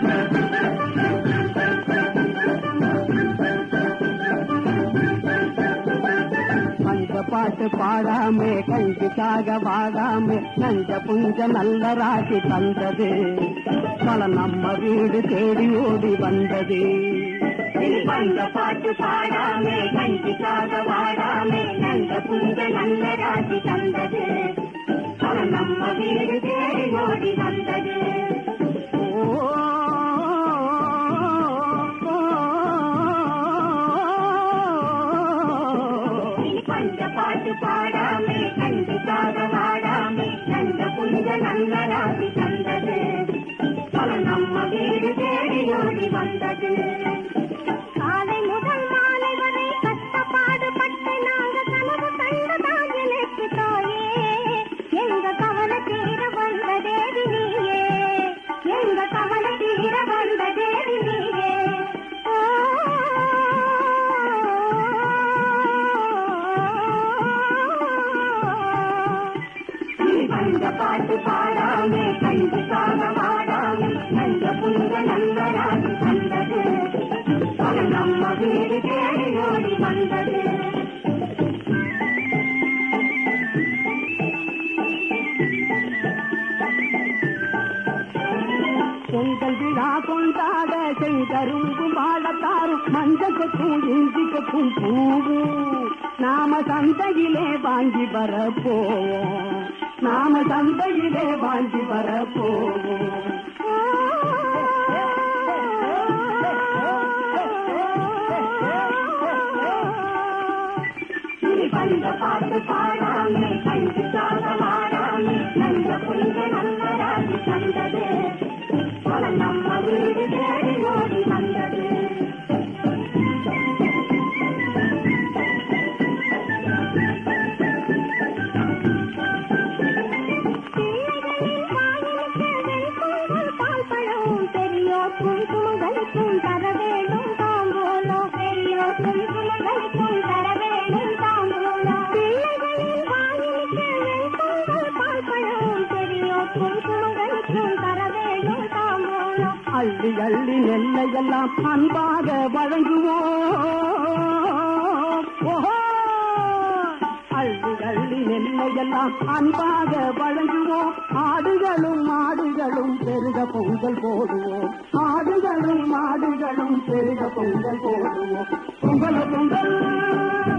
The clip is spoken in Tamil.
அந்த பாட்டு பாடாமே கஞ்சிக்காக வாடாமே நஞ்ச புஞ்ச நல்ல ராசி தந்தது பல நம்ம வீடு தேடி ஓடி வந்தது வந்த பாட்டு பாடாமே கஞ்சிக்காக வாடாமே நல்ல புஞ்ச நல்ல ராசி தந்தது அவன் நம்ம வீடு தேடி ஓடி வந்தது பஞ்ச பாட்டு பாடாமே கஞ்சிக்காக வாடாமே நல்ல புஞ்ச நல்ல ராசி தந்தது அவன் நம்ம வீடு தேடி ஓடி வந்தது காலை முதல் மாலை வரை கஷ்டப்பாடு பட்டு நாங்க கனவு கண்டதான் எனக்கு தாயே எங்க கவலை தீர வந்த தேவி நீயே எங்க கவலை தீர வந்த தேவி நீயே ஓ, நீ வந்த பாட்டு பாடாமே கண்டிப்பாக வாடாமே நல்ல புனித நல்ல ராசி தந்தது அவன் நம்ம வீடு தேடி ஓடி வந்தது பொங்கல் விழா கொண்டாட செங்கரும்பு வாழத்தாரும் மஞ்சக்கும் இஞ்சிக்கும் பூவும் நாம சந்தையிலே வாங்கி வரப்போவோம் நாம சந்தையிலே வாங்கி வரப்போவோம் நீ வந்த பாட்டு பாடாமே கண்டிப்பாக வாடாமே நல்ல புனித நல்ல ராசி தந்தது அவன் நம்ம வீடு தேடி ஓடி வந்தது பிள்ளைகளின் வாயிலுக்கு வெண்பொங்கல் பால் பழம் பெரியோர்க்கும் சுமங்கலிக்கும் தர வேண்டும் தாம்போலம் பெரியோர்க்கும் சுமங்கலிக்கும் தர வேண்டும் தாம்போலம் பிள்ளைகளின் வாயிலுக்கு வெண்பொங்கல் பால் பழம் பெரியோர்க்கும் சுமங்கலிக்கும் தர வேண்டும் தாம்போலம் அள்ளி அள்ளி நெல்லையெல்லாம் அன்பாக வழங்குவோம் ஓஹோ! அள்ளி அள்ளி நெல்லையெல்லாம் அன்பாக வழங்குவோம் ஆடுகளும் மாடுகளும் பெருக பொங்கல் போடுவோம் ஆடுகளும் மாடுகளும் பெருக பொங்கல் போடுவோம் பொங்கல் பொங்கல்